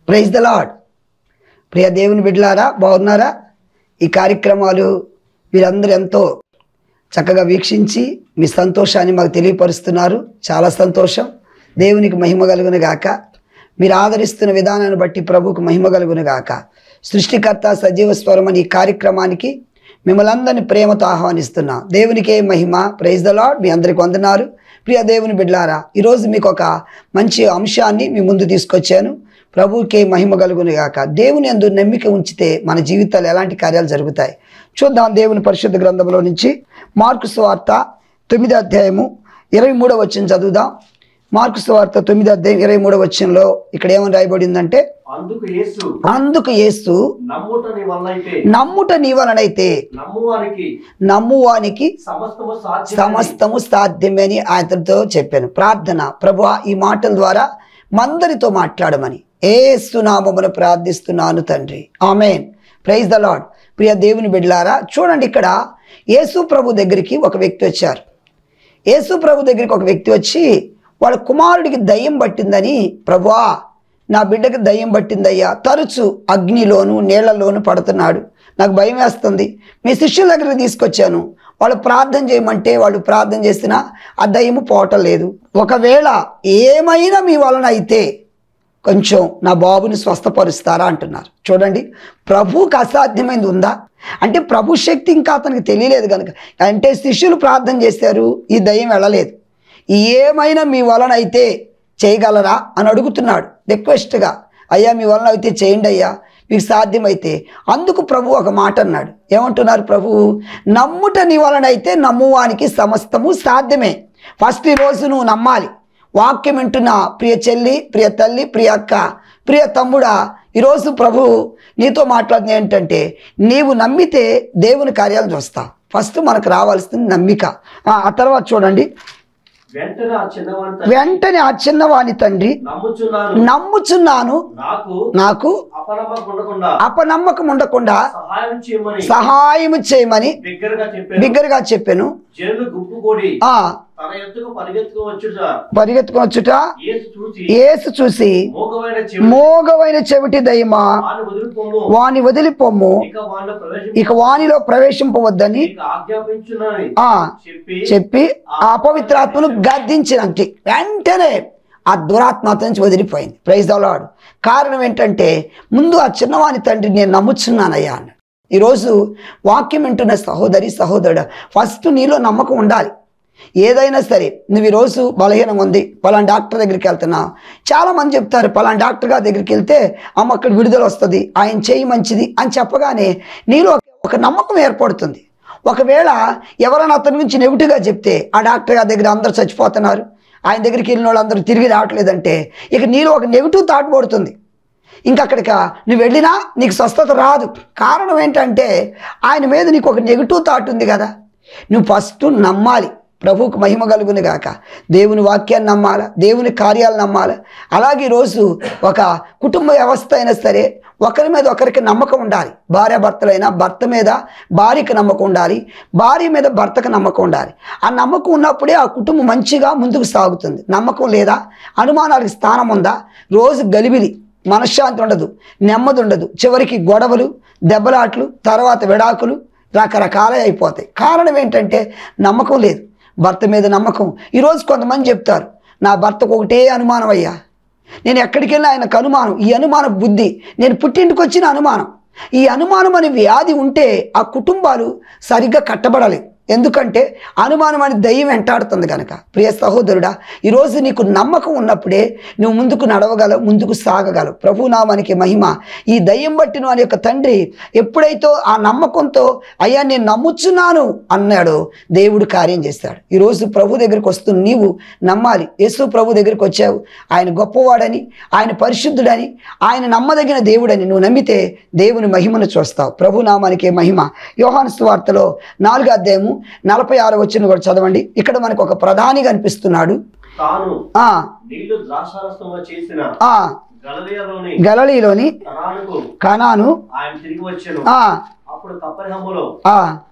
praise the lord ప్రియ దేవుని బిడ్డలారా బాగున్నారా ఈ కార్యక్రమాలు మీరందరూ ఎంతో చక్కగా వీక్షించి మీ సంతోషాన్ని మాకు తెలియపరుస్తున్నారు చాలా సంతోషం దేవునికి మహిమ కలుగును గాక మీరు ఆదరిస్తున్న విధానాన్ని బట్టి ప్రభువుకు మహిమ కలుగును గాక సృష్టికర్త సజీవ స్వరం అని ఈ కార్యక్రమానికి మిమ్మల్ని అందరినీ ప్రేమతో ఆహ్వానిస్తున్నా దేవునికే మహిమ ప్రైజ్ ద లాడ్ మీ అందరికి వందనాలు ప్రియ దేవుని బిడ్డలారా ఈరోజు మీకు ఒక మంచి అంశాన్ని మీ ముందు తీసుకొచ్చాను ప్రభువుకే మహిమ కలుగును గాక దేవుని అందు నమ్మిక ఉంచితే మన జీవితాలు ఎలాంటి కార్యాలు జరుగుతాయి చూద్దాం దేవుని పరిశుద్ధ గ్రంథంలో నుంచి మార్కు సువార్త తొమ్మిదో అధ్యాయము ఇరవై మూడో వచ్చిన చదువుదాం మార్కు సువార్త తొమ్మిదో అధ్యాయం ఇరవై మూడో వచ్చినలో ఇక్కడ ఏమని రాయబడిందంటే అందుకు యేసు అందుకు యేసు నమ్ముట నీ వల్ల అయితే నమ్ముట నీ వలనైతే నమ్మువానికి నమ్మువానికి సమస్తము సాధ్యం సమస్తము సాధ్యమే అని ఆయనతో చెప్పాను ప్రార్థన ప్రభు ఈ మాటల ద్వారా మందరితో మాట్లాడమని ఏసునామమును ప్రార్థిస్తున్నాను తండ్రి ఆమెన్ ప్రైజ్ ద లాడ్ ప్రియ దేవుని బిడ్డలారా చూడండి ఇక్కడ యేసు ప్రభు దగ్గరికి ఒక వ్యక్తి వచ్చారు యేసు ప్రభు దగ్గరికి ఒక వ్యక్తి వచ్చి వాళ్ళ కుమారుడికి దయ్యం పట్టిందని ప్రభువా నా బిడ్డకి దయ్యం పట్టిందయ్యా తరచు అగ్నిలోను నీళ్లలోను పడుతున్నాడు నాకు భయం వేస్తుంది మీ శిష్యుల దగ్గరికి తీసుకొచ్చాను వాళ్ళు ప్రార్థన చేయమంటే వాళ్ళు ప్రార్థన చేసినా ఆ దయ్యము పోవటం లేదు ఒకవేళ ఏమైనా మీ వలన అయితే కొంచెం నా బాబుని స్వస్థపరుస్తారా అంటున్నారు చూడండి ప్రభువుకి అసాధ్యమైంది ఉందా అంటే ప్రభు శక్తి ఇంకా అతనికి తెలియలేదు కనుక అంటే శిష్యులు ప్రార్థన చేశారు ఈ దయ్యం వెళ్ళలేదు ఏమైనా మీ వలన అయితే చేయగలరా అని అడుగుతున్నాడు రిక్వెస్ట్గా అయ్యా మీ వలన అయితే చేయండి అయ్యా మీకు సాధ్యమైతే అందుకు ప్రభు ఒక మాట అన్నాడు ఏమంటున్నారు ప్రభువు నమ్ముట నీ వలనైతే నమ్మువానికి సమస్తము సాధ్యమే ఫస్ట్ ఈరోజు నువ్వు నమ్మాలి వాక్యం వింటున్న ప్రియ చెల్లి ప్రియ తల్లి ప్రియ అక్క ప్రియ తమ్ముడా ఈరోజు ప్రభు నీతో మాట్లాడింది ఏంటంటే నీవు నమ్మితే దేవుని కార్యాలు చూస్తావు ఫస్ట్ మనకు రావాల్సింది నమ్మిక ఆ ఆ తర్వాత చూడండి వెంటనే ఆ చిన్నవాని వెంటనే ఆ చిన్నవాని తండ్రి నమ్ముచున్నాను నమ్ముచున్నాను నాకు నాకు అపనమ్మకం ఉండకుండా అపనమ్మకం ఉండకుండా సహాయం చేయమని సహాయం చేయమని బిగ్గరగా చెప్పాను బిగ్గరగా చెప్పాను జనులు గుంపు కూడి ఆ తన ఎత్తుకు పరిగెత్తుకు వచ్చుట పరిగెత్తుకొని వచ్చుట యేసు చూసి ఏసు చూసి మోగమైన చెవి మోగవైన చెవిటి దయ్యమా వాని వదిలిపోము వాని వదిలిపోమ్ము ఇక వాళ్ళ ప్రవేశం ఇక వానిలో ప్రవేశింపవద్దని నీకు ఆజ్ఞాపించున్నానని ఆ చెప్పి చెప్పి ఆ అపవిత్రాత్మను గద్దించినంటే వెంటనే ఆ దురాత్మ అతని నుంచి వదిలిపోయింది ప్రైజ్ దలాడు కారణం ఏంటంటే ముందు ఆ చిన్నవాని తండ్రి నేను నమ్ముచున్నానయ్యా అని ఈరోజు వాక్యం వింటున్న సహోదరి సహోదరుడు ఫస్ట్ నీలో నమ్మకం ఉండాలి ఏదైనా సరే నువ్వు ఈరోజు బలహీనం ఉంది పలానా డాక్టర్ దగ్గరికి వెళ్తున్నావు చాలామంది చెప్తారు పలానా డాక్టర్ గారి దగ్గరికి వెళ్తే అమ్మ అక్కడ విడుదల వస్తుంది ఆయన చేయి మంచిది అని చెప్పగానే నీలో ఒక నమ్మకం ఏర్పడుతుంది ఒకవేళ ఎవరైనా అతని గురించి నెగిటివ్గా చెప్తే ఆ డాక్టర్ గారి దగ్గర అందరూ చచ్చిపోతున్నారు ఆయన దగ్గరికి వెళ్ళిన వాళ్ళు అందరూ తిరిగి రావట్లేదంటే ఇక నీలో ఒక నెగిటివ్ థాట్ పడుతుంది ఇంకా అక్కడికి నువ్వు వెళ్ళినా నీకు స్వస్థత రాదు కారణం ఏంటంటే ఆయన మీద నీకు ఒక నెగిటివ్ థాట్ ఉంది కదా నువ్వు ఫస్ట్ నమ్మాలి ప్రభువుకు మహిమ కలుగును గాక దేవుని వాక్యాన్ని నమ్మాలా దేవుని కార్యాలు నమ్మాలా అలాగే ఈరోజు ఒక కుటుంబ వ్యవస్థ అయినా సరే ఒకరి మీద ఒకరికి నమ్మకం ఉండాలి భార్య భర్తలైనా భర్త మీద భార్యకి నమ్మకం ఉండాలి భార్య మీద భర్తకు నమ్మకం ఉండాలి ఆ నమ్మకం ఉన్నప్పుడే ఆ కుటుంబం మంచిగా ముందుకు సాగుతుంది నమ్మకం లేదా అనుమానాలకు స్థానం ఉందా రోజు గలిబిలి మనశ్శాంతి ఉండదు నెమ్మది ఉండదు చివరికి గొడవలు దెబ్బలాట్లు తర్వాత విడాకులు రకరకాలే అయిపోతాయి కారణం ఏంటంటే నమ్మకం లేదు భర్త మీద నమ్మకం ఈరోజు కొంతమంది చెప్తారు నా భర్తకు ఒకటే అనుమానం అయ్యా నేను ఎక్కడికి వెళ్ళినా ఆయనకు అనుమానం ఈ అనుమాన బుద్ధి నేను పుట్టింటికి వచ్చిన అనుమానం ఈ అనుమానం అనే వ్యాధి ఉంటే ఆ కుటుంబాలు సరిగ్గా కట్టబడాలి ఎందుకంటే అనుమానం అని దయ్యం వెంటాడుతుంది కనుక ప్రియ సహోదరుడా ఈరోజు నీకు నమ్మకం ఉన్నప్పుడే నువ్వు ముందుకు నడవగలవు ముందుకు సాగగలవు ప్రభునామానికి మహిమ ఈ దయ్యం బట్టిన వాని యొక్క తండ్రి ఎప్పుడైతే ఆ నమ్మకంతో అయ్యా నేను నమ్ముచున్నాను అన్నాడో దేవుడు కార్యం చేస్తాడు ఈరోజు ప్రభు దగ్గరికి వస్తున్న నీవు నమ్మాలి యేసు ప్రభు దగ్గరికి వచ్చావు ఆయన గొప్పవాడని ఆయన పరిశుద్ధుడని ఆయన నమ్మదగిన దేవుడని నువ్వు నమ్మితే దేవుని మహిమను చూస్తావు ప్రభునామానికే మహిమ యోహాను సువార్తలో నాలుగో అధ్యాయము నలభై ఆరు వచ్చిన కూడా చదవండి ఇక్కడ మనకు ఒక ప్రధాని కనిపిస్తున్నాడు తాను ఆ నీళ్లు ద్రాక్షారసంగా చేసిన ఆ గలలియలోని గలలీలోని తరాలకు కనాను ఆయన తిరిగి వచ్చాను ఆ అప్పుడు కప్పరిహమ్ములో ఆ ఒక ప్రధాన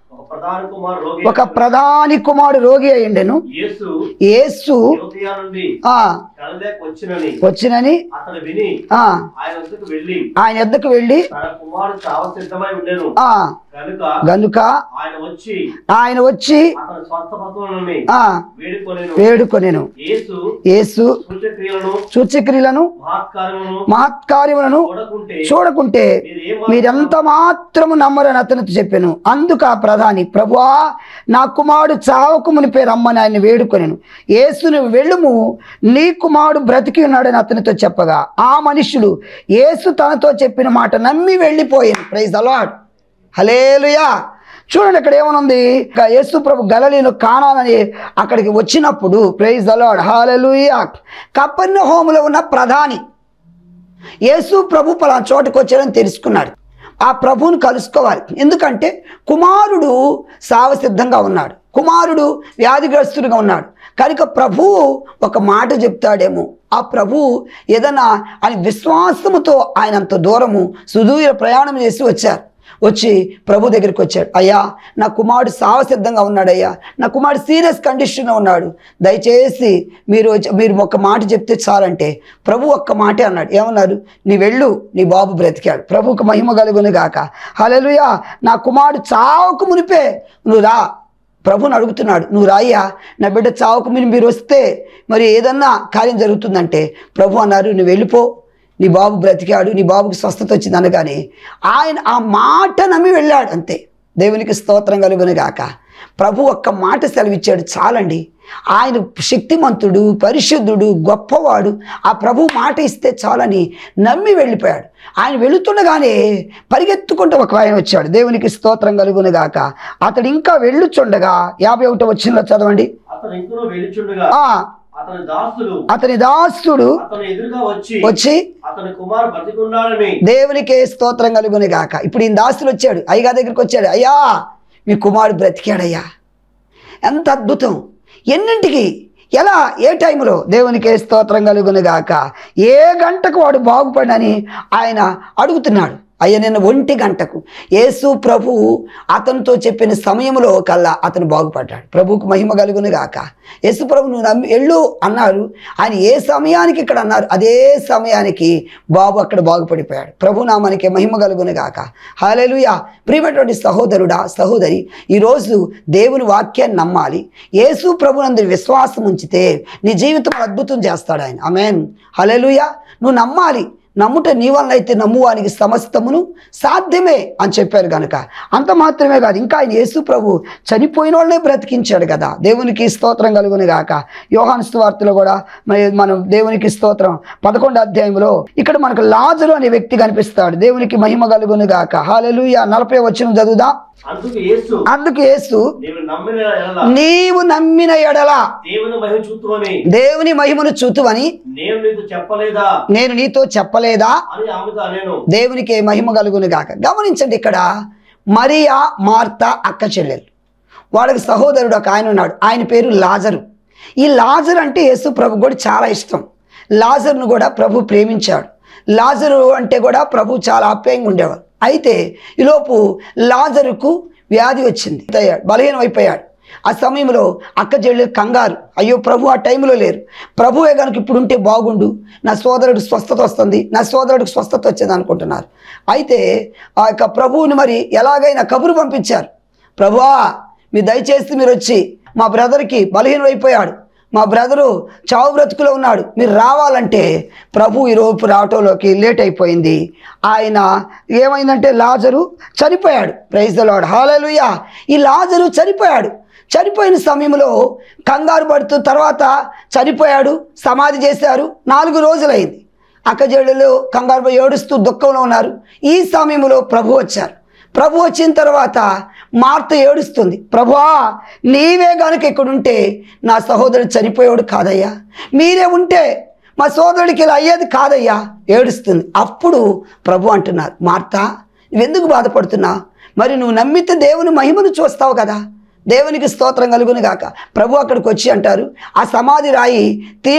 ప్రధాన కుమార్ రోగి ఒక ప్రధాని కుమారుడు రోగి అయ్యిండెను యేసు యేసు యోతయ నుండి ఆ గలలేక వచ్చినని వచ్చినని అతను విని ఆ ఆయన వద్దకు వెళ్ళి ఆయన ఎద్దకు వెళ్ళి తన కుమారుడు చావ సిద్ధమై ఉండెను ఆ కనుక గనుక ఆయన వచ్చి ఆయన వచ్చి అతని స్వస్థపత్రులని ఆ వేడుకొనెను వేడుకొనెను యేసు యేసు సూచక్రియలను సూచక్రియలను మహత్కార్యములను మహత్కార్యములను చూడకుంటే చూడకుంటే మీరేం మీరెంత మాత్రము నమ్మరని అతనితో చెప్పాను అందుకు ఆ ప్రధాని ప్రభువా నా కుమారుడు చావకు మునిపే రమ్మని ఆయన వేడుకొనెను యేసును వెళ్ళుము నీ కుమారుడు బ్రతికి ఉన్నాడని అతనితో చెప్పగా ఆ మనుషుడు యేసు తనతో చెప్పిన మాట నమ్మి వెళ్ళిపోయాను ప్రైజ్ అలాడ్ హలేలుయా చూడండి ఇక్కడ ఏమనుంది ఇక యేసు ప్రభు గలలీలో కానాలని అక్కడికి వచ్చినప్పుడు ప్రైజ్ అలాడ్ హాలెలుయా కప్పన్న హోములో ఉన్న ప్రధాని యేసు ప్రభు పలానా చోటుకు వచ్చాడని తెలుసుకున్నాడు ఆ ప్రభువుని కలుసుకోవాలి ఎందుకంటే కుమారుడు సావసిద్ధంగా ఉన్నాడు కుమారుడు వ్యాధిగ్రస్తుడిగా ఉన్నాడు కనుక ప్రభువు ఒక మాట చెప్తాడేమో ఆ ప్రభువు ఏదైనా అని విశ్వాసముతో ఆయన అంత దూరము సుదూర ప్రయాణం చేసి వచ్చారు వచ్చి ప్రభు దగ్గరికి వచ్చాడు అయ్యా నా కుమారుడు సావసిద్ధంగా ఉన్నాడయ్యా నా కుమారుడు సీరియస్ కండిషన్లో ఉన్నాడు దయచేసి మీరు వచ్చి- మీరు ఒక మాట చెప్తే చాలంటే ప్రభు ఒక్క మాటే అన్నాడు ఏమన్నారు నీ వెళ్ళు నీ బాబు బ్రతికాడు ప్రభుకు మహిమ కలుగును గాక హల్లెలూయా నా కుమారుడు చావుకు మునిపే నువ్వు రా ప్రభుని అడుగుతున్నాడు నువ్వు రాయ్యా నా బిడ్డ చావుకు మీరు మీరు వస్తే మరి ఏదన్నా కార్యం జరుగుతుందంటే ప్రభు అన్నారు నువ్వు వెళ్ళిపో నీ బాబు బ్రతికాడు నీ బాబుకి స్వస్థత వచ్చింది అనగానే ఆయన ఆ మాట నమ్మి వెళ్ళాడు అంతే దేవునికి స్తోత్రం కలుగును గాక ప్రభు ఒక్క మాట సెలవిచ్చాడు చాలండి ఆయన శక్తిమంతుడు పరిశుద్ధుడు గొప్పవాడు ఆ ప్రభు మాట ఇస్తే చాలని నమ్మి వెళ్ళిపోయాడు ఆయన వెళుతుండగానే పరిగెత్తుకుంటూ ఒక ఆయన వచ్చాడు దేవునికి స్తోత్రం కలుగును గాక అతడు ఇంకా వెళ్ళుచుండగా యాభై ఒకటో వచ్చినలో చదవండి అతను ఇంకనూ వెలుచుండగా ఆ అతని దాసులు అతని దాసుడు అతను ఎదురుగా వచ్చి వచ్చి అతని కుమారు బ్రతికున్నాడని దేవునికే స్తోత్రం కలుగును గాక ఇప్పుడు ఈయన దాసులు వచ్చాడు అయ్యగా దగ్గరికి వచ్చాడు అయ్యా మీ కుమారుడు బ్రతికాడయ్యా ఎంత అద్భుతం ఎన్నింటికి ఎలా ఏ టైంలో దేవునికే స్తోత్రం కలుగును గాక ఏ గంటకు వాడు బాగుపడని ఆయన అడుగుతున్నాడు అయ్యా నిన్న ఒంటి గంటకు యేసు ప్రభు అతనితో చెప్పిన సమయంలో కల్లా అతను బాగుపడ్డాడు ప్రభువుకు మహిమ కలుగును గాక యేసు ప్రభు నువ్వు నమ్మి ఎళ్ళు అన్నారు ఆయన ఏ సమయానికి ఇక్కడ అన్నారు అదే సమయానికి బాబు అక్కడ బాగుపడిపోయాడు ప్రభు నామానికి మహిమ కలుగును గాక హాలెలుయా ప్రియమైనటువంటి సహోదరుడా సహోదరి ఈరోజు దేవుని వాక్యాన్ని నమ్మాలి యేసు ప్రభునందు విశ్వాసం ఉంచితే నీ జీవితం అద్భుతం చేస్తాడు ఆయన ఆమెన్ హలెలుయా నువ్వు నమ్మాలి నమ్ముట నీ వలన అయితే నమ్మువానికి సమస్తమును సాధ్యమే అని చెప్పారు కనుక అంత మాత్రమే కాదు ఇంకా ఆయన యేసు ప్రభు చనిపోయిన వాళ్ళనే బ్రతికించాడు కదా దేవునికి స్తోత్రం కలుగుని గాక యోహాను సువార్తలో కూడా మరి మనం దేవునికి స్తోత్రం పదకొండు అధ్యాయంలో ఇక్కడ మనకు లాజరు అనే వ్యక్తి కనిపిస్తాడు దేవునికి మహిమ కలుగుని గాక హాలెలుయా నలభై వచ్చిన చదువుదా అందుకు యేసు అందుకు యేసు నీవు నమ్మిన ఎడల నీవు నమ్మిన ఎడల దేవుని మహిమ చూతువని దేవుని మహిమను చూతువని నేను నీకు చెప్పలేదా నేను నీతో చెప్పలేదా అని ఆమెతో నేను దేవునికి మహిమ కలుగును గాక గమనించండి ఇక్కడ మరియా మార్త అక్క చెల్లెలు వాళ్ళకి సహోదరుడు ఒక ఆయన ఉన్నాడు ఆయన పేరు లాజరు ఈ లాజర్ అంటే యేసు ప్రభు కూడా చాలా ఇష్టం లాజర్ను కూడా ప్రభు ప్రేమించాడు లాజరు అంటే కూడా ప్రభు చాలా ఆప్యాయంగా ఉండేవాడు అయితే ఈలోపు లాజరుకు వ్యాధి వచ్చింది అయ్యాడు బలహీనం అయిపోయాడు ఆ సమయంలో అక్క చెల్లెలు కంగారు అయ్యో ప్రభు ఆ టైంలో లేరు ప్రభువే కనుక ఇప్పుడు ఉంటే బాగుండు నా సోదరుడు స్వస్థత వస్తుంది నా సోదరుడికి స్వస్థత వచ్చేది అనుకుంటున్నారు అయితే ఆ యొక్క ప్రభువుని మరి ఎలాగైనా కబురు పంపించారు ప్రభువా మీరు దయచేసి మీరు వచ్చి మా బ్రదర్కి బలహీనం అయిపోయాడు మా బ్రదరు చావు బ్రతుకులో ఉన్నాడు మీరు రావాలంటే ప్రభు ఈరోజు రావటంలోకి లేట్ అయిపోయింది ఆయన ఏమైందంటే లాజరు చనిపోయాడు ప్రైజ్ లాడ్ హాలలుయా ఈ లాజరు చనిపోయాడు చనిపోయిన సమయంలో కంగారు పడుతూ తర్వాత చనిపోయాడు సమాధి చేశారు నాలుగు రోజులైంది అక్కజేడులు కంగారు పడి ఏడుస్తూ దుఃఖంలో ఉన్నారు ఈ సమయంలో ప్రభు వచ్చారు ప్రభు వచ్చిన తర్వాత మార్త ఏడుస్తుంది ప్రభువా నీవే గనుక ఇక్కడ ఉంటే నా సహోదరుడు చనిపోయాడు కాదయ్యా మీరే ఉంటే మా సోదరుడికి ఇలా అయ్యేది కాదయ్యా ఏడుస్తుంది అప్పుడు ప్రభు అంటున్నారు మార్త నువ్వెందుకు బాధపడుతున్నా మరి నువ్వు నమ్మితే దేవుని మహిమను చూస్తావు కదా దేవునికి స్తోత్రం కలుగును గాక ప్రభు అక్కడికి వచ్చి అంటారు ఆ సమాధి రాయి తీయండి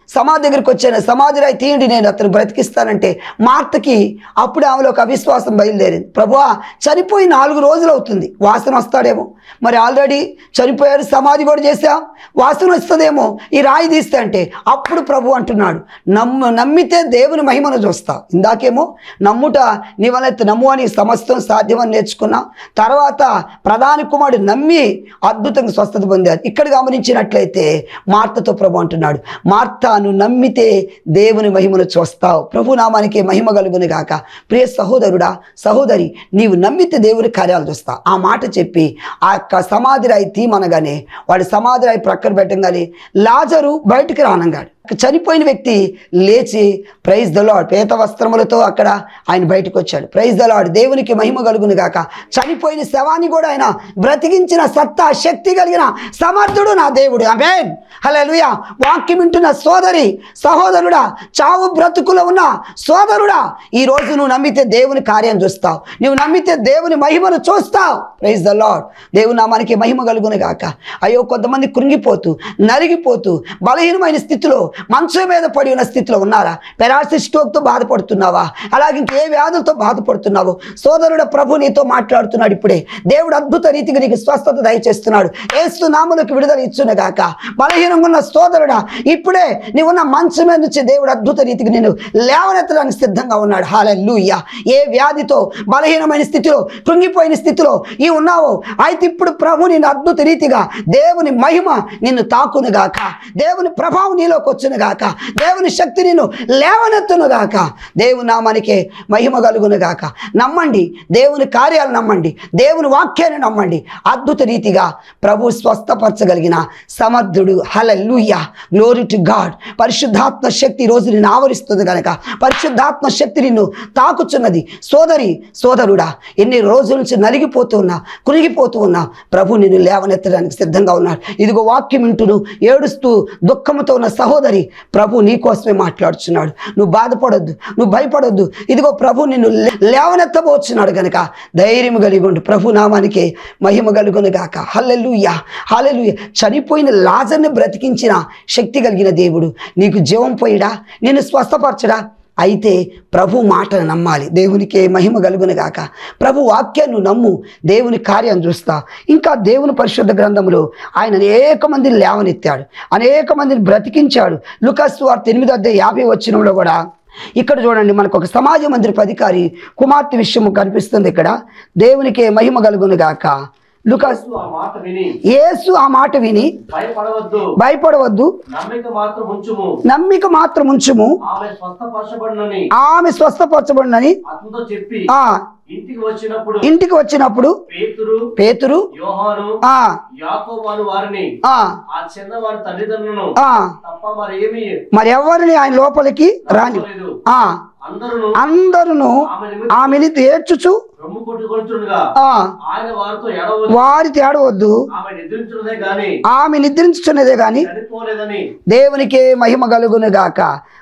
సమాధి దగ్గరికి వచ్చాను సమాధి రాయి తీయండి నేను అతను బ్రతికిస్తానంటే మార్తకి అప్పుడు ఆమెలో ఒక అవిశ్వాసం బయలుదేరింది ప్రభువా చనిపోయి నాలుగు రోజులు అవుతుంది వాసన వస్తాడేమో మరి ఆల్రెడీ చనిపోయారు సమాధి కూడా చేశాం వాసన వస్తుందేమో ఈ రాయి తీస్తే అంటే అప్పుడు ప్రభు అంటున్నాడు నమ్ము నమ్మితే దేవుని మహిమను చూస్తావు ఇందాకేమో నమ్ముట నీ వల్ల నమ్ము అని సమస్తం సాధ్యమని నేర్చుకున్నాం తర్వాత ప్రధాని కుమారుడు నమ్మి అద్భుతంగా స్వస్థత పొందారు ఇక్కడ గమనించినట్లయితే మార్తతో ప్రభు అంటున్నాడు మార్త నువ్వు నమ్మితే దేవుని మహిమను చూస్తావు ప్రభు నామానికి మహిమ కలుగును గాక ప్రియ సహోదరుడా సహోదరి నీవు నమ్మితే దేవుని కార్యాలు చూస్తావు ఆ మాట చెప్పి ఆ యొక్క సమాధి రాయి తీమనగానే వాడి సమాధి రాయి ప్రక్కన పెట్టగానే లాజరు బయటికి రానంగాడు చనిపోయిన వ్యక్తి లేచి ప్రైజ్ దలాడ్ పేత వస్త్రములతో అక్కడ ఆయన బయటకు వచ్చాడు ప్రైజ్ దలాడ్ దేవునికి మహిమ కలుగును గాక చనిపోయిన శవాన్ని కూడా ఆయన బ్రతికించిన సత్తా శక్తి కలిగిన సమర్థుడు నా దేవుడు అమేన్ హల్లెలూయా వాక్యం వింటున్న సోదరి సహోదరుడా చావు బ్రతుకులో ఉన్న సోదరుడా ఈ రోజు నువ్వు నమ్మితే దేవుని కార్యం చూస్తావు నువ్వు నమ్మితే దేవుని మహిమను చూస్తావు ప్రైజ్ ద లాడ్ దేవుని నామానికి మహిమ కలుగును గాక అయ్యో కొంతమంది కృంగిపోతూ నలిగిపోతూ బలహీనమైన స్థితిలో మంచం మీద పడి ఉన్న స్థితిలో ఉన్నారా పెరాసిస్ స్ట్రోక్తో బాధపడుతున్నావా అలాగే ఇంకే వ్యాధులతో బాధపడుతున్నావు సోదరుడు ప్రభు నీతో మాట్లాడుతున్నాడు ఇప్పుడే దేవుడు అద్భుత రీతిగా నీకు స్వస్థత దయచేస్తున్నాడు ఏసు నాములకు విడుదల ఇచ్చునగాక బలహీనంగా ఉన్న సోదరుడా ఇప్పుడే నీవున్న మంచం మీద నుంచి దేవుడు అద్భుత రీతికి నేను లేవనెత్తడానికి సిద్ధంగా ఉన్నాడు హాలూయ ఏ వ్యాధితో బలహీనమైన స్థితిలో కృంగిపోయిన స్థితిలో ఈ ఉన్నావో అయితే ఇప్పుడు ప్రభు నిన్ను అద్భుత రీతిగా దేవుని మహిమ నిన్ను తాకునుగాక దేవుని ప్రభావం నీలోకి వచ్చునుగాక దేవుని శక్తి నిన్ను లేవనెత్తునుగాక దేవుని నామానికే మహిమ కలుగునుగాక నమ్మండి దేవుని కార్యాలు నమ్మండి దేవుని వాక్యాన్ని నమ్మండి అద్భుత రీతిగా ప్రభు స్వస్థపరచగలిగిన సమర్థుడు హలలుయ గ్లోరీ టు గాడ్ పరిశుద్ధాత్మ శక్తి ఈ రోజు నిన్ను ఆవరిస్తుంది కనుక పరిశుద్ధాత్మ శక్తి నిన్ను తాకుచున్నది సోదరి సోదరుడా ఎన్ని రోజుల నుంచి నలిగిపోతూ ఉన్నా కురిగిపోతూ ఉన్నా ప్రభు నిన్ను లేవనెత్తడానికి సిద్ధంగా ఉన్నాడు ఇదిగో వాక్యం వింటును ఏడుస్తూ దుఃఖంతో ఉన్న సహోదరి ప్రభు నీ కోసమే మాట్లాడుచున్నాడు నువ్వు బాధపడొద్దు నువ్వు భయపడొద్దు ఇదిగో ప్రభు నిన్ను లే- లేవనెత్తబోచున్నాడు గనుక ధైర్యం కలిగి ఉండు ప్రభు నామానికి మహిమ కలుగును గాక హల్లెలూయ హల్లెలూయ చనిపోయిన లాజర్ని బ్రతికించిన శక్తి కలిగిన దేవుడు నీకు జీవం పోయిడా నిన్ను స్వస్థపరచడా అయితే ప్రభు మాటను నమ్మాలి దేవునికి మహిమ కలుగును గాక ప్రభు వాక్యాన్ని నమ్ము దేవుని కార్యం చూస్తా ఇంకా దేవుని పరిశుద్ధ గ్రంథంలో ఆయన అనేక మందిని లేవనెత్తాడు అనేక మందిని బ్రతికించాడు లుకస్ వార్త ఎనిమిది అద్దె యాభై వచ్చినంలో కూడా ఇక్కడ చూడండి మనకు ఒక సమాజ మందిరపు అధికారి కుమార్తె విషయము కనిపిస్తుంది ఇక్కడ దేవునికి మహిమ కలుగును గాక లుకస్ యేసు ఆ మాట విని యేసు ఆ మాట విని భయపడవద్దు భయపడవద్దు నమ్మిక మాత్రం ఉంచుము నమ్మిక మాత్రం ఉంచుము ఆమె స్వస్థపరచబడినని ఆమె స్వస్థపరచబడినని అతనితో చెప్పి ఆ ఇంటికి వచ్చినప్పుడు ఇంటికి వచ్చినప్పుడు పేతురు పేతురు యోహాను ఆ యాకోబు అను వారిని ఆ ఆ చిన్నవారి తల్లిదండ్రులను ఆ తప్ప మరి ఏమి మరి ఎవరిని ఆయన లోపలికి రాని లేదు ఆ అందరూ అందరును ఆమె నిమిత్తం ఆమెని ఏడ్చుచు రొమ్ము కొట్టుకొనిచుండగా ఆ ఆయన వారితో ఎడవద్దు వారి తేడవద్దు ఆమె నిద్రించున్నదే గాని ఆమె నిద్రించుచున్నదే గాని చనిపోలేదని దేవునికే మహిమ కలుగును గాక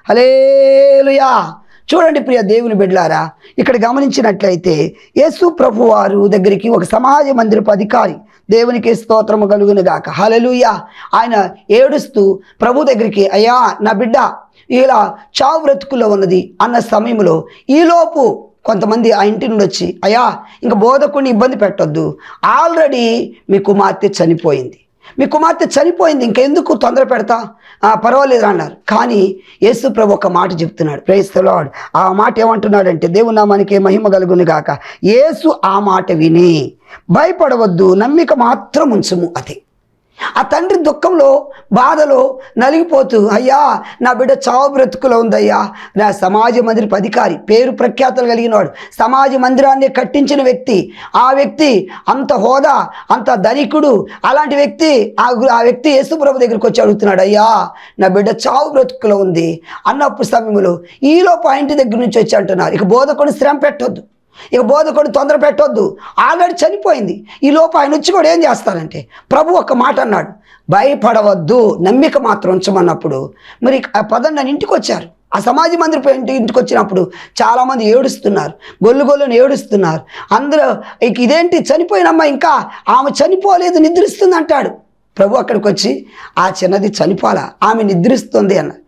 హలేలుయా చూడండి ప్రియ దేవుని బిడ్లారా ఇక్కడ గమనించినట్లయితే యేసు ప్రభు వారు దగ్గరికి ఒక సమాజ మందిరపు అధికారి దేవునికి స్తోత్రము కలుగును గాక హలలుయా ఆయన ఏడుస్తూ ప్రభు దగ్గరికి అయ్యా నా బిడ్డ ఇలా చావు బ్రతుకులో ఉన్నది అన్న సమయంలో ఈలోపు కొంతమంది ఆ ఇంటి నుండి వచ్చి అయ్యా ఇంక బోధకుని ఇబ్బంది పెట్టొద్దు ఆల్రెడీ మీ కుమార్తె చనిపోయింది మీ కుమార్తె చనిపోయింది ఇంకెందుకు తొందర పెడతా ఆ, పర్వాలేదు అన్నారు కానీ యేసు ప్రభు ఒక మాట చెప్తున్నాడు ప్రైస్ లార్డ్ ఆ మాట ఏమంటున్నాడంటే దేవుని నామానికి మహిమ కలుగును గాక యేసు ఆ మాట విని భయపడవద్దు నమ్మిక మాత్రం ఉంచుము అది ఆ తండ్రి దుఃఖంలో బాధలో నలిగిపోతూ అయ్యా నా బిడ్డ చావు బ్రతుకులో ఉందయ్యా నా సమాజ మందిరపు అధికారి పేరు ప్రఖ్యాతలు కలిగిన వాడు సమాజ మందిరాన్ని కట్టించిన వ్యక్తి ఆ వ్యక్తి అంత హోదా అంత ధనికుడు అలాంటి వ్యక్తి ఆ గు- ఆ వ్యక్తి యేసుప్రభు దగ్గరికి వచ్చి అడుగుతున్నాడు అయ్యా నా బిడ్డ చావు బ్రతుకులో ఉంది అన్నప్పుడు సమయంలో ఈలోపు ఆ ఇంటి దగ్గర నుంచి వచ్చి అంటున్నారు ఇక బోధకుడు శ్రమ పెట్టొద్దు ఇక బోధకుడు తొందర పెట్టొద్దు ఆల్రెడీ చనిపోయింది ఈ లోపు ఆయన వచ్చి కూడా ఏం చేస్తారంటే ప్రభు ఒక మాట అన్నాడు భయపడవద్దు నమ్మిక మాత్రం ఉంచమన్నప్పుడు మరి ఆ పదండి నన్ను ఇంటికి వచ్చారు ఆ సమాజ మందిరపు ఇంటి ఇంటికి వచ్చినప్పుడు చాలామంది ఏడుస్తున్నారు గొల్లు గొల్లుని ఏడుస్తున్నారు అందరూ ఇక ఇదేంటి చనిపోయినమ్మా ఇంకా ఆమె చనిపోలేదు నిద్రిస్తుంది అంటాడు ప్రభు అక్కడికి వచ్చి ఆ చిన్నది చనిపోలా ఆమె నిద్రిస్తుంది అన్న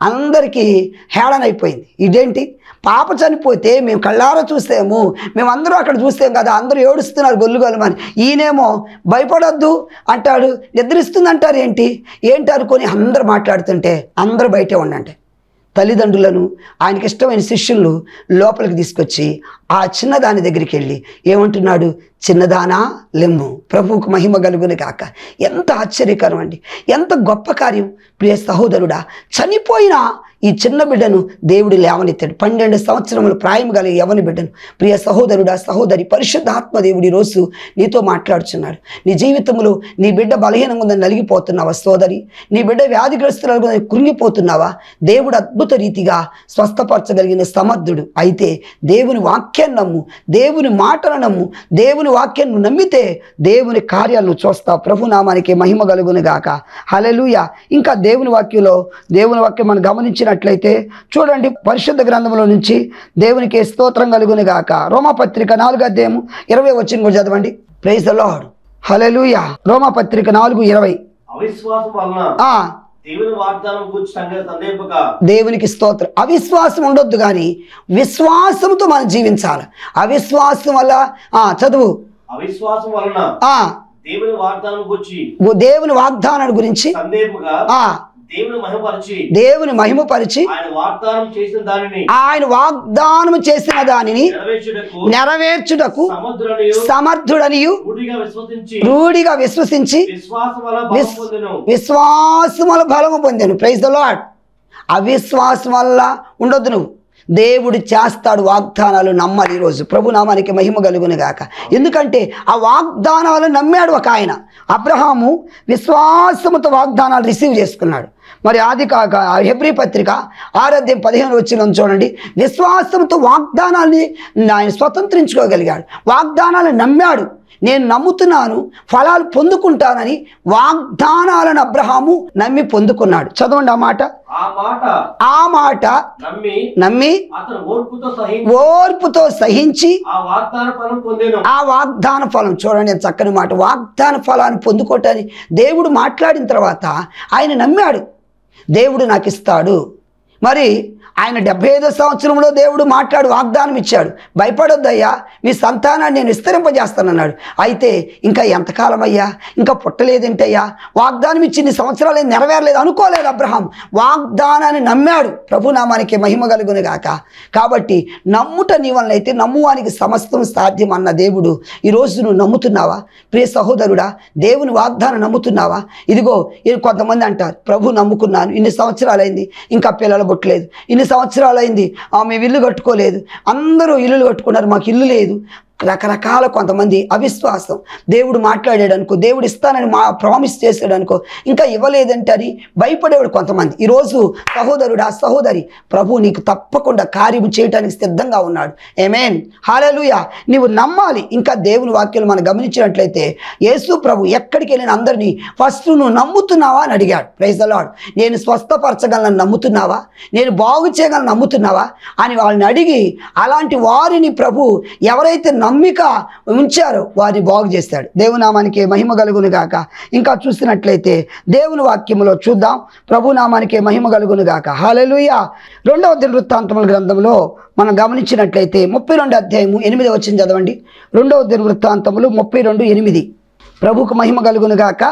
అందరికీ హేళన అయిపోయింది ఇదేంటి పాప చనిపోతే మేము కళ్ళారా చూసాము మేమందరూ అక్కడ చూసాం కదా అందరూ ఏడుస్తున్నారు గొల్లు గొల్లమని ఈయనేమో భయపడొద్దు అంటాడు నిద్రిస్తుంది అంటారు ఏంటి ఏంటి అనుకొని అందరూ మాట్లాడుతుంటే అందరూ బయటే ఉండండి తల్లిదండ్రులను ఆయనకి ఇష్టమైన శిష్యులు లోపలికి తీసుకొచ్చి ఆ చిన్నదాని దగ్గరికి వెళ్ళి ఏమంటున్నాడు చిన్నదానా లెమ్ము ప్రభువుకు మహిమ కలుగును కాక ఎంత ఆశ్చర్యకరం అండి ఎంత గొప్ప కార్యం ప్రియ సహోదరుడా చనిపోయిన ఈ చిన్న బిడ్డను దేవుడు లేవనెత్తాడు పన్నెండు సంవత్సరములు ప్రాయం గల యవని బిడ్డను ప్రియ సహోదరుడా సహోదరి పరిశుద్ధాత్మ దేవుడి రోజు నీతో మాట్లాడుచున్నాడు నీ జీవితంలో నీ బిడ్డ బలహీనంగా ఉందని నలిగిపోతున్నావా సోదరి నీ బిడ్డ వ్యాధిగ్రస్తులుగా ఉందని కృంగిపోతున్నావా దేవుడు అద్భుత రీతిగా స్వస్థపరచగలిగిన సమర్థుడు అయితే దేవుని వాక్యాన్ని నమ్ము దేవుని మాటను నమ్ము దేవుని వాక్యాన్ని నమ్మితే దేవుని కార్యాలను చూస్తావు ప్రభునామానికి మహిమ కలుగును గాక హలెలుయ ఇంకా దేవుని వాక్యంలో దేవుని వాక్యం మనం గమనించినట్లయితే చూడండి పరిశుద్ధ గ్రంథంలో నుంచి దేవునికి స్తోత్రం కలుగును గాక రోమపత్రిక నాలుగు అధ్యాయము ఇరవై వచ్చిన కూడా చదవండి ప్రైజ్ ద లార్డ్ హలెలుయ రోమపత్రిక నాలుగు ఇరవై అవిశ్వాసం వలన ఆ దేవుని వాగ్దానం గురించి సంగతి సందేహపక దేవునికి స్తోత్రం అవిశ్వాసం ఉండొద్దు కానీ విశ్వాసంతో మనం జీవించాలి అవిశ్వాసం వల్ల ఆ చదువు అవిశ్వాసం వలన ఆ దేవుని వాగ్దానం గురించి దేవుని వాగ్దానాన్ని గురించి సందేహముగా ఆ దేవుని మహిమపరిచి దేవుని మహిమపరిచి ఆయన వాగ్దానం చేసిన దానిని ఆయన వాగ్దానం చేసిన దానిని నెరవేర్చుటకు నెరవేర్చుటకు సముద్రనియు సమర్థుడనియు గుడిగా విశ్వసించి రూఢిగా విశ్వసించి విశ్వాసం వల్ల బలం విస్- పొందెను విశ్వాసముల బలము పొందాను ప్రైజ్ ద లాడ్ అవిశ్వాసం వల్ల ఉండొద్దు నువ్వు దేవుడు చేస్తాడు వాగ్దానాలు నమ్మాలి ఈరోజు ప్రభు నామానికి మహిమ కలుగును గాక ఎందుకంటే ఆ వాగ్దానాలు నమ్మాడు ఒక ఆయన అబ్రహాము విశ్వాసముతో వాగ్దానాలు రిసీవ్ చేసుకున్నాడు మరి ఆది కాక హెబ్రి పత్రిక ఆరాధ్యం పదిహేను వచ్చిన చూడండి విశ్వాసంతో వాగ్దానాల్ని ఆయన స్వతంత్రించుకోగలిగాడు వాగ్దానాలు నమ్మాడు నేను నమ్ముతున్నాను ఫలాలు పొందుకుంటానని వాగ్దానాలను అబ్రహాము నమ్మి పొందుకున్నాడు చదవండి ఆ మాట ఆ మాట ఆ మాట నమ్మి నమ్మి అతను ఓర్పుతో సహించి ఓర్పుతో సహించి ఆ వాగ్దాన ఫలం పొందెను ఆ వాగ్దాన ఫలం చూడండి ఎంత చక్కని మాట వాగ్దాన ఫలాన్ని పొందుకోవటానికి దేవుడు మాట్లాడిన తర్వాత ఆయన నమ్మాడు దేవుడు నాకు ఇస్తాడు మరి ఆయన డెబ్బై ఐదో సంవత్సరంలో దేవుడు మాట్లాడు వాగ్దానం ఇచ్చాడు భయపడొద్దయ్యా మీ సంతానాన్ని నేను విస్తరింపజేస్తానన్నాడు అయితే ఇంకా ఎంతకాలం అయ్యా ఇంకా పుట్టలేదేంటయ్యా వాగ్దానం ఇచ్చి నీ సంవత్సరాలు ఏం నెరవేరలేదు అనుకోలేదు అబ్రహాం వాగ్దానాన్ని నమ్మాడు ప్రభునామానికి మహిమ కలుగును గాక కాబట్టి నమ్ముట నీ వలన అయితే నమ్మువానికి సమస్తం సాధ్యం అన్న దేవుడు ఈరోజు నువ్వు నమ్ముతున్నావా ప్రియ సహోదరుడా దేవుని వాగ్దానం నమ్ముతున్నావా ఇదిగో ఇది కొంతమంది అంటారు ప్రభు నమ్ముకున్నాను ఇన్ని సంవత్సరాలైంది ఇంకా పిల్లలు పుట్టలేదు ఇన్ని సంవత్సరాలైంది ఆ, మేము ఇల్లు కట్టుకోలేదు అందరూ ఇల్లులు కట్టుకున్నారు మాకు ఇల్లు లేదు రకరకాల కొంతమంది అవిశ్వాసం దేవుడు మాట్లాడాడు అనుకో దేవుడు ఇస్తానని మా ప్రామిస్ చేశాడు అనుకో ఇంకా ఇవ్వలేదంటే అని భయపడేవాడు కొంతమంది ఈరోజు సహోదరుడు ఆ సహోదరి ప్రభు నీకు తప్పకుండా కార్యము చేయడానికి సిద్ధంగా ఉన్నాడు ఏమేన్ హాలలుయ నీవు నమ్మాలి ఇంకా దేవుని వాక్యాలు మనం గమనించినట్లయితే యేసు ప్రభు ఎక్కడికి వెళ్ళిన అందరినీ ఫస్ట్ నువ్వు నమ్ముతున్నావా అని అడిగాడు ప్రైజ్ అలాడ్ నేను స్వస్థపరచగలను నమ్ముతున్నావా నేను బాగు చేయగలను నమ్ముతున్నావా అని వాళ్ళని అడిగి అలాంటి వారిని ప్రభు ఎవరైతే నమ్మిక ఉంచారో వారిని బాగు చేస్తాడు దేవునామానికి మహిమ కలుగును గాక ఇంకా చూసినట్లయితే దేవుని వాక్యములో చూద్దాం ప్రభు నామానికి మహిమ కలుగును గాక హాలెలుయ రెండవ దినవృత్తాంతముల గ్రంథంలో మనం గమనించినట్లయితే ముప్పై రెండు అధ్యాయము ఎనిమిది వచ్చింది చదవండి రెండవ దినవృత్తాంతములు ముప్పై రెండు ఎనిమిది ప్రభుకు మహిమ కలుగును గాక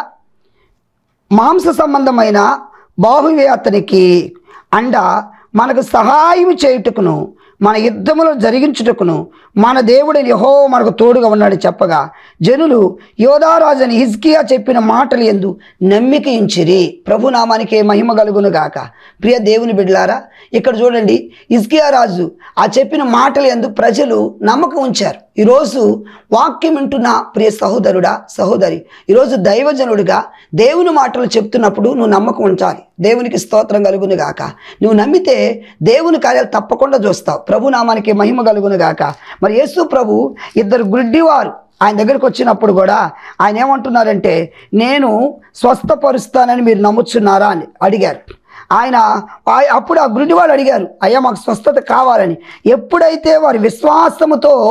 మాంస సంబంధమైన బాహువే అతనికి అండ మనకు సహాయం చేయుటకును మన యుద్ధములో జరిగించుటకును మన దేవుడైన యహో మనకు తోడుగా ఉన్నాడు చెప్పగా జనులు యోధారాజని హిజ్కియా చెప్పిన మాటలు ఎందు నమ్మిక ఇంచిరి ప్రభునామానికి మహిమ కలుగును గాక ప్రియ దేవుని బిడ్డలారా ఇక్కడ చూడండి హిజ్కియా రాజు ఆ చెప్పిన మాటలు ఎందు ప్రజలు నమ్మకం ఉంచారు ఈరోజు వాక్యం వింటున్న ప్రియ సహోదరుడా సహోదరి ఈరోజు దైవజనుడిగా దేవుని మాటలు చెప్తున్నప్పుడు నువ్వు నమ్మకం ఉంచాలి దేవునికి స్తోత్రం కలుగును గాక నువ్వు నమ్మితే దేవుని కార్యాలు తప్పకుండా చూస్తావు ప్రభు నామానికి మహిమ కలుగును గాక మరి యేసు ప్రభు ఇద్దరు గుడ్డివారు ఆయన దగ్గరికి వచ్చినప్పుడు కూడా ఆయన ఏమంటున్నారంటే నేను స్వస్థపరుస్తానని మీరు నమ్ముచున్నారా అని అడిగారు ఆయన ఆయ- అప్పుడు ఆ గురుడి వాళ్ళు అడిగారు అయ్యా మాకు స్వస్థత కావాలని ఎప్పుడైతే వారి విశ్వాసముతో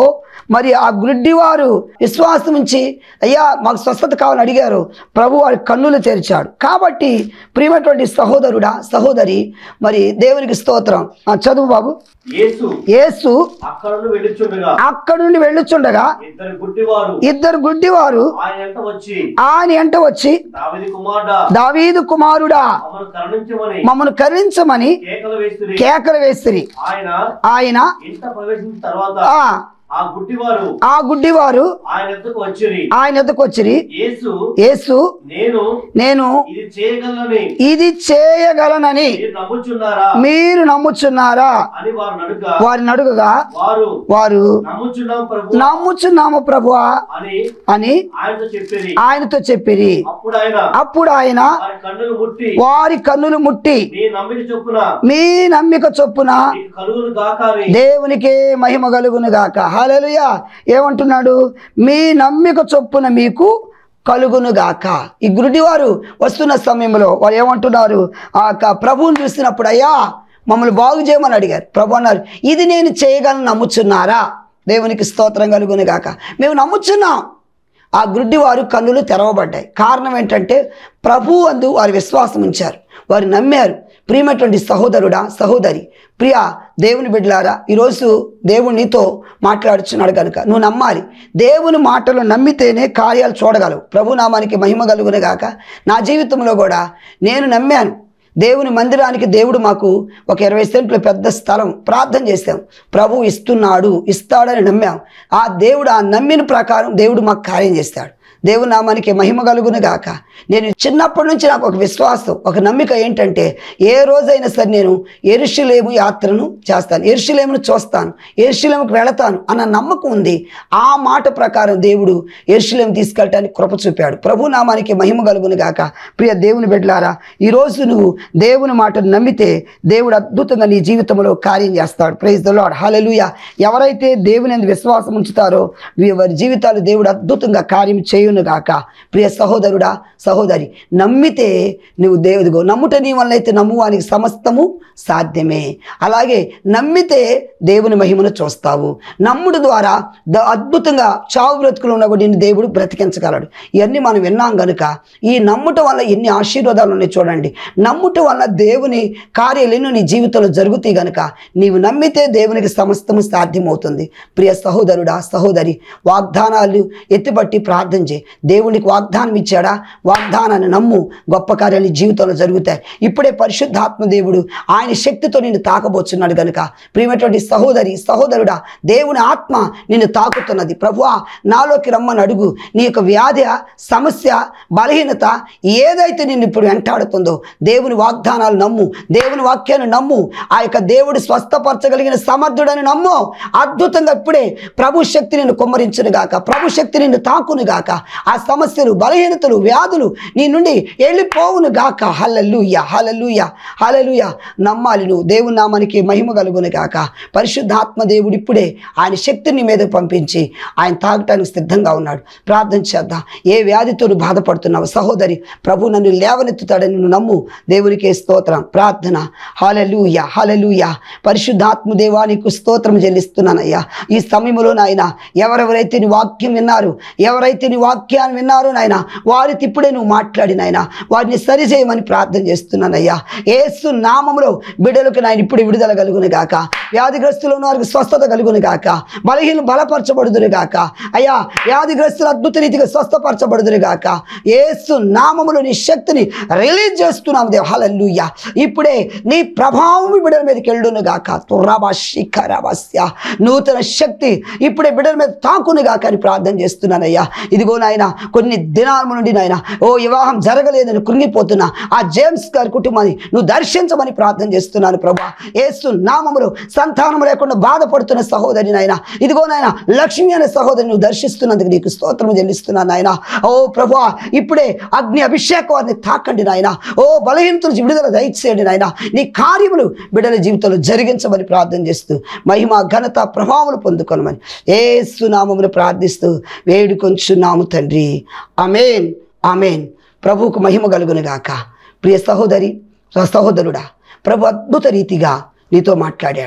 మరి ఆ గుడ్డి వారు విశ్వాసం ఉంచి అయ్యా మాకు స్వస్థత కావాలని అడిగారు ప్రభు వారి కన్నులు తెరిచాడు కాబట్టి ప్రియమైనటువంటి సహోదరుడా సహోదరి మరి దేవునికి స్తోత్రం ఆ, చదువు బాబు యేసు యేసు అక్కడ నుండి వెళ్ళుచుండగా అక్కడి నుండి వెళ్ళుచుండగా ఇద్దరు గుడ్డివారు ఇద్దరు గుడ్డివారు ఆయన ఎంట వచ్చి ఆయన ఎంట వచ్చి దావిది కుమారుడా దావీదు కుమారుడా మమ్మల్ని కరుణించమని మమ్మను కరుణించమని కేకలు వేస్తుంది కేకలు వేసిరి ఆయన ఆయన ఇంట ప్రవేశించిన తర్వాత ఆ ఆ గుడ్డివారు ఆ గుడ్డివారు ఆయన ఎద్దకు వచ్చిరి ఆయన ఎద్దకు వచ్చిరి యేసు యేసు నేను నేను ఇది చేయగలనని ఇది చేయగలనని మీరు నమ్ముచున్నారా మీరు నమ్ముచున్నారా అని వారు నడుగా వారిని అడుగుగా వారు వారు నమ్ముచున్నాం ప్రభు నమ్ముచున్నాము ప్రభువా అని అని ఆయనతో చెప్పేది ఆయనతో చెప్పిరి అప్పుడు ఆయన అప్పుడు ఆయన వారి కన్నులు ముట్టి వారి కన్నులు ముట్టి నీ నమ్మిక చొప్పున మీ నమ్మిక చొప్పున నీకు కలుగును గాక అని దేవునికే మహిమ కలుగును గాక హల్లెలూయా ఏమంటున్నాడు మీ నమ్మిక చొప్పున మీకు కలుగును గాక ఈ గురుడివారు వస్తున్న సమయంలో వారు ఏమంటున్నారు ఆ యొక్క ప్రభువుని చూసినప్పుడు అయ్యా మమ్మల్ని బాగు చేయమని అడిగారు ప్రభు అన్నారు ఇది నేను చేయగలను నమ్ముచున్నారా దేవునికి స్తోత్రం కలుగును గాక మేము నమ్ముచున్నాం ఆ గుడ్డివారు కన్నులు తెరవబడ్డాయి కారణం ఏంటంటే ప్రభు అందు వారి విశ్వాసం ఉంచారు వారు నమ్మారు ప్రియమైనటువంటి సహోదరుడా సహోదరి ప్రియ దేవుని బిడ్డలారా ఈరోజు దేవుడు నీతో మాట్లాడుచున్నాడు కనుక నువ్వు నమ్మాలి దేవుని మాటలు నమ్మితేనే కార్యాలు చూడగలవు ప్రభు నామానికి మహిమ కలుగునే గాక నా జీవితంలో కూడా నేను నమ్మాను దేవుని మందిరానికి దేవుడు మాకు ఒక ఇరవై సెంట్ల పెద్ద స్థలం ప్రార్థన చేశాం ప్రభు ఇస్తున్నాడు ఇస్తాడని నమ్మాం ఆ దేవుడు ఆ నమ్మిన ప్రకారం దేవుడు మాకు కార్యం చేస్తాడు దేవుని నామానికి మహిమ కలుగును గాక నేను చిన్నప్పటి నుంచి నాకు ఒక విశ్వాసం ఒక నమ్మిక ఏంటంటే ఏ రోజైనా సరే నేను ఎరుషులేము యాత్రను చేస్తాను ఎరుషులేమును చూస్తాను ఎరుషులేముకు వెళతాను అన్న నమ్మకం ఉంది ఆ మాట ప్రకారం దేవుడు ఎరుషులేము తీసుకెళ్ళటానికి కృప చూపాడు ప్రభు నామానికి మహిమ కలుగును గాక ప్రియ దేవుని బిడ్డలారా ఈరోజు నువ్వు దేవుని మాటను నమ్మితే దేవుడు అద్భుతంగా నీ జీవితంలో కార్యం చేస్తాడు ప్రైజ్ ద లాడ్ హల్లెలూయా ఎవరైతే దేవుని యందు విశ్వాసం ఉంచుతారో వీ- వారి జీవితాలు దేవుడు అద్భుతంగా కార్యం చేయును గాక ప్రియ సహోదరుడా సహోదరి నమ్మితే నువ్వు దేవుడిగో నమ్ముట నీ వల్ల అయితే నమ్మువానికి సమస్తము సాధ్యమే అలాగే నమ్మితే దేవుని మహిమను చూస్తావు నమ్ముడు ద్వారా ద అద్భుతంగా చావు బ్రతుకులు ఉన్న కూడా నిన్ను దేవుడు బ్రతికించగలడు ఇవన్నీ మనం విన్నాం గనుక ఈ నమ్ముట వల్ల ఎన్ని ఆశీర్వాదాలు ఉన్నాయి చూడండి నమ్ముట వల్ల దేవుని కార్యాలు ఎన్నో నీ జీవితంలో జరుగుతాయి గనుక నీవు నమ్మితే దేవునికి సమస్తము సాధ్యమవుతుంది ప్రియ సహోదరుడా సహోదరి వాగ్దానాలు ఎత్తిపట్టి ప్రార్థన చేయి దేవునికి వాగ్దానం ఇచ్చాడా వాగ్దానాన్ని నమ్ము గొప్ప కార్యాలు నీ జీవితంలో జరుగుతాయి ఇప్పుడే పరిశుద్ధాత్మ దేవుడు ఆయన శక్తితో నిన్ను తాకబోచున్నాడు గనుక ప్రియమైనటువంటి సహోదరి సహోదరుడా దేవుని ఆత్మ నిన్ను తాకుతున్నది ప్రభువా నాలోకి రమ్మని అడుగు నీ యొక్క వ్యాధి సమస్య బలహీనత ఏదైతే నిన్ను ఇప్పుడు వెంటాడుతుందో దేవుని వాగ్దానాలు నమ్ము దేవుని వాక్యాన్ని నమ్ము ఆ యొక్క దేవుడు స్వస్థపరచగలిగిన సమర్థుడని నమ్ము అద్భుతంగా ఇప్పుడే ప్రభు శక్తి నిన్ను కుమ్మరించును గాక ప్రభు శక్తి నిన్ను తాకును గాక ఆ సమస్యలు బలహీనతలు వ్యాధులు నీ నుండి వెళ్ళిపోవును గాక హల్లెలూయ హల్లెలూయ హల్లెలూయ నమ్మాలి నువ్వు దేవుని నామానికి మహిమ కలుగును గాక పరిశుద్ధాత్మ దేవుడు ఇప్పుడే ఆయన శక్తిని నీ మీద పంపించి ఆయన తాగటానికి సిద్ధంగా ఉన్నాడు ప్రార్థన చేద్దాం ఏ వ్యాధితో నువ్వు బాధపడుతున్నావు సహోదరి ప్రభు నన్ను లేవనెత్తుతాడని నువ్వు నమ్ము దేవునికి స్తోత్రం ప్రార్థన హాలెలూయ హాలెలూయ పరిశుద్ధాత్మ దేవా నీకు స్తోత్రం చెల్లిస్తున్నానయ్యా ఈ సమయంలో నాయన ఎవరెవరైతే నీ వాక్యం విన్నారు ఎవరైతే నీ వాక్యాన్ని విన్నారో నాయన వారితో ఇప్పుడే నువ్వు మాట్లాడి నాయన వారిని సరిచేయమని ప్రార్థన చేస్తున్నానయ్యా ఏసు నామములో బిడ్డలకు నాయన ఇప్పుడు విడుదల కలుగును గాక వ్యాధిగ్రస్తులు ఉన్న వారికి స్వస్థత కలుగును గాక బలహీన బలపరచబడుదురు గాక అయ్యా వ్యాధిగ్రస్తులు అద్భుత రీతిగా స్వస్థపరచబడుదురు గాక ఏసు నామములో నీ శక్తిని రిలీజ్ చేస్తున్నాము దేవ హల్లెలూయా ఇప్పుడే నీ ప్రభావం ఈ బిడ్డల మీదకి వెళ్ళును గాక తుర్రాబాషిఖరాబాస్య నూతన శక్తి ఇప్పుడే బిడ్డల మీద తాకును గాక అని ప్రార్థన చేస్తున్నానయ్యా ఇదిగో నాయన కొన్ని దినాల నుండి నాయన ఓ వివాహం జరగలేదని కృంగిపోతున్నా ఆ జేమ్స్ గారి కుటుంబాన్ని నువ్వు దర్శించమని ప్రార్థన చేస్తున్నాను ప్రభా ఏసు నామములో సంతానం లేకుండా బాధపడుతున్న సహోదరి నాయన ఇదిగో నాయన లక్ష్మి అనే సహోదరి నువ్వు దర్శిస్తున్నందుకు నీకు స్తోత్రం చెల్లిస్తున్నాను నాయన ఓ ప్రభా ఇప్పుడే అగ్ని అభిషేకం వారిని తాకండి నాయన ఓ బలహీనతల నుంచి విడుదల దయచేయండి నాయన నీ కార్యములు బిడ్డల జీవితంలో జరిగించమని ప్రార్థన చేస్తూ మహిమ ఘనత ప్రభావములు పొందుకొనమని ఏసు నామమును ప్రార్థిస్తూ వేడుకొంచున్నాము తండ్రి అమేన్ అమేన్ ప్రభువుకు మహిమ కలుగును గాక ప్రియ సహోదరి సహోదరుడా ప్రభు అద్భుత రీతిగా నీతో మాట్లాడాడు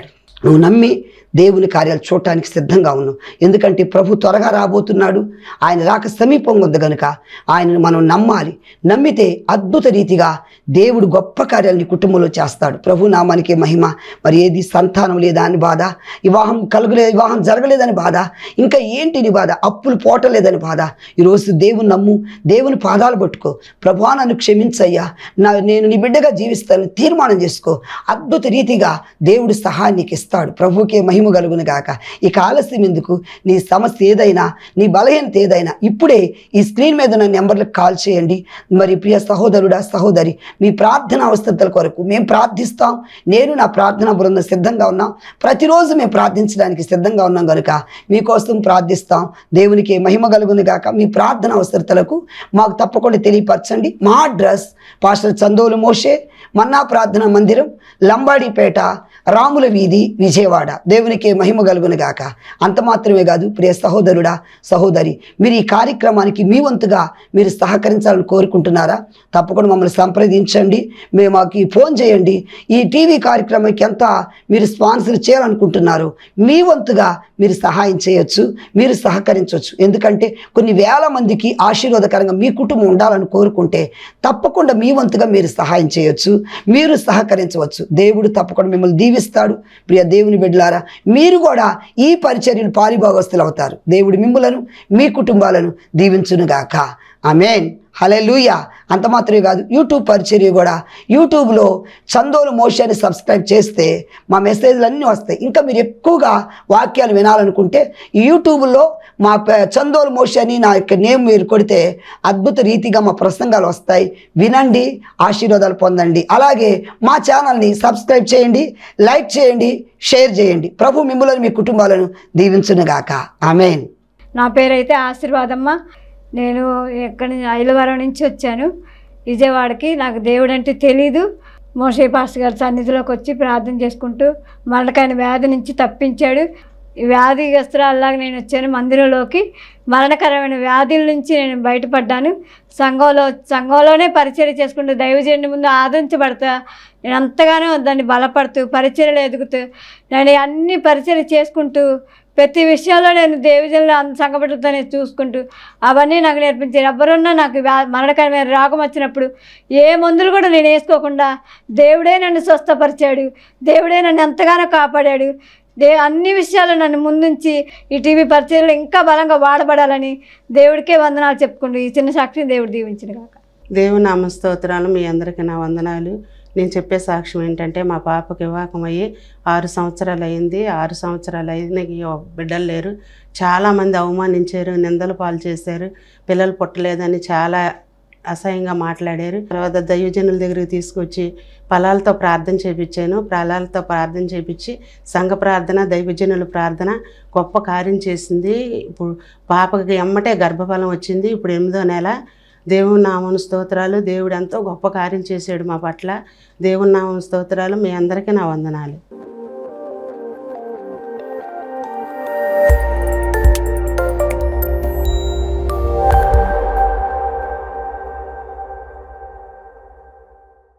నువ్వు నమ్మి దేవుని కార్యాలు చూడటానికి సిద్ధంగా ఉన్నావు ఎందుకంటే ప్రభు త్వరగా రాబోతున్నాడు ఆయన రాక సమీపంగా ఉంది కనుక ఆయనను మనం నమ్మాలి నమ్మితే అద్భుత రీతిగా దేవుడు గొప్ప కార్యాలు నీ కుటుంబంలో చేస్తాడు ప్రభు నామానికి మహిమ మరి ఏది సంతానం లేదా అని బాధ వివాహం కలుగలే వివాహం జరగలేదని బాధ ఇంకా ఏంటి నీ బాధ అప్పులు పోటలేదని బాధ ఈరోజు దేవుని నమ్ము దేవుని పాదాలు పట్టుకో ప్రభు నన్ను క్షమించయ్యా నా నేను నీ బిడ్డగా జీవిస్తాను తీర్మానం చేసుకో అద్భుత రీతిగా దేవుడు సహాయం నీకు ఇస్తాడు ప్రభుకే మహిమ కలుగును గాక ఇక ఆలస్యం ఎందుకు నీ సమస్య ఏదైనా నీ బలహీనత ఏదైనా ఇప్పుడే ఈ స్క్రీన్ మీద ఉన్న నెంబర్లకు కాల్ చేయండి మరి ప్రియ సహోదరుడా సహోదరి మీ ప్రార్థన అవసరతల కొరకు మేము ప్రార్థిస్తాం నేను నా ప్రార్థన బృందం సిద్ధంగా ఉన్నాం ప్రతిరోజు మేము ప్రార్థించడానికి సిద్ధంగా ఉన్నాం కనుక మీకోసం ప్రార్థిస్తాం దేవునికి మహిమ కలుగును గాక మీ ప్రార్థన అవసరతలకు మాకు తప్పకుండా తెలియపరచండి మా అడ్రస్ పాస్టర్ చందోలు మోషే మన్నా ప్రార్థన మందిరం లంబాడిపేట రాముల వీధి విజయవాడ దేవునికి మహిమ కలుగును గాక అంత మాత్రమే కాదు ప్రియ సహోదరుడా సహోదరి మీరు ఈ కార్యక్రమానికి మీ వంతుగా మీరు సహకరించాలని కోరుకుంటున్నారా తప్పకుండా మమ్మల్ని సంప్రదించండి మేము మాకు ఈ ఫోన్ చేయండి ఈ టీవీ కార్యక్రమానికి ఎంత మీరు స్పాన్సర్ చేయాలనుకుంటున్నారు మీ వంతుగా మీరు సహాయం చేయొచ్చు మీరు సహకరించవచ్చు ఎందుకంటే కొన్ని వేల మందికి ఆశీర్వాదకరంగా మీ కుటుంబం ఉండాలని కోరుకుంటే తప్పకుండా మీ వంతుగా మీరు సహాయం చేయొచ్చు మీరు సహకరించవచ్చు దేవుడు తప్పకుండా మిమ్మల్ని దీవిస్తాడు ప్రియ దేవుని బిడ్డలారా మీరు కూడా ఈ పరిచర్యలు పారిభాగస్తులు అవుతారు దేవుడు మిమ్మలను మీ కుటుంబాలను దీవించునుగాక ఆమెన్ హలెలూయ అంత మాత్రమే కాదు యూట్యూబ్ పరిచర్య కూడా యూట్యూబ్లో చందోలు మోషాన్ని సబ్స్క్రైబ్ చేస్తే మా మెసేజ్లు అన్నీ వస్తాయి ఇంకా మీరు ఎక్కువగా వాక్యాలు వినాలనుకుంటే ఈ యూట్యూబ్లో మా ప- చందోలు మోషాన్ని నా యొక్క నేమ్ మీరు కొడితే అద్భుత రీతిగా మా ప్రసంగాలు వస్తాయి వినండి ఆశీర్వాదాలు పొందండి అలాగే మా ఛానల్ని సబ్స్క్రైబ్ చేయండి లైక్ చేయండి షేర్ చేయండి ప్రభు మిమ్మల్ని మీ కుటుంబాలను దీవించునుగాక ఆమెన్ నా పేరైతే ఆశీర్వాదమ్మ నేను ఎక్కడి నుంచి ఐలవరం నుంచి వచ్చాను విజయవాడకి నాకు దేవుడు అంటే తెలీదు మోషే పాస్టర్ గారి సన్నిధిలోకి వచ్చి ప్రార్థన చేసుకుంటూ మరణకైన వ్యాధి నుంచి తప్పించాడు ఈ వ్యాధిగ్రస్తురాల్లాగా నేను వచ్చాను మందిరంలోకి మరణకరమైన వ్యాధుల నుంచి నేను బయటపడ్డాను సంఘంలో సంఘంలోనే పరిచర్య చేసుకుంటూ దైవజనుడి ముందు ఆదరించబడతా నేను అంతగానో దాన్ని బలపడుతూ పరిచర్యలు ఎదుగుతూ నేను అన్ని పరిచర్య చేసుకుంటూ ప్రతి విషయంలో నేను దేవజనులు సంఘపడుతో నేను చూసుకుంటూ అవన్నీ నాకు నేర్పించారు ఎవరున్నా నాకు వ్యా- మరణకరమైన రోగం వచ్చినప్పుడు ఏ మందులు కూడా నేను వేసుకోకుండా దేవుడే నన్ను స్వస్థపరిచాడు దేవుడే నన్ను ఎంతగానో కాపాడాడు దే అన్ని విషయాలు నన్ను ముందుంచి ఈ టీవీ పరిచయంలో ఇంకా బలంగా వాడబడాలని దేవుడికే వందనాలు చెప్పుకుంటూ ఈ చిన్న సాక్షిని దేవుడు దీవించిన కాక దేవుని నామ స్తోత్రాలు మీ అందరికీ నా వందనాలు నేను చెప్పే సాక్ష్యం ఏంటంటే మా పాపకి వివాహం అయ్యి ఆరు సంవత్సరాలు అయింది ఆరు సంవత్సరాలు అయింది బిడ్డలు లేరు చాలామంది అవమానించారు నిందలు పాలు చేశారు పిల్లలు పుట్టలేదని చాలా అసహ్యంగా మాట్లాడారు తర్వాత దైవజనుల దగ్గరికి తీసుకొచ్చి ఫలాలతో ప్రార్థన చేపించాను ఫలాలతో ప్రార్థన చేపించి సంఘ ప్రార్థన దైవజనుల ప్రార్థన గొప్ప కార్యం చేసింది ఇప్పుడు పాపకి ఎమ్మటే గర్భఫలం వచ్చింది ఇప్పుడు ఎనిమిదో నెల దేవుని నామం స్తోత్రాలు దేవుడు ఎంతో గొప్ప కార్యం చేశాడు మా పట్ల దేవుని నామం స్తోత్రాలు మీ అందరికీ నా వందనాలు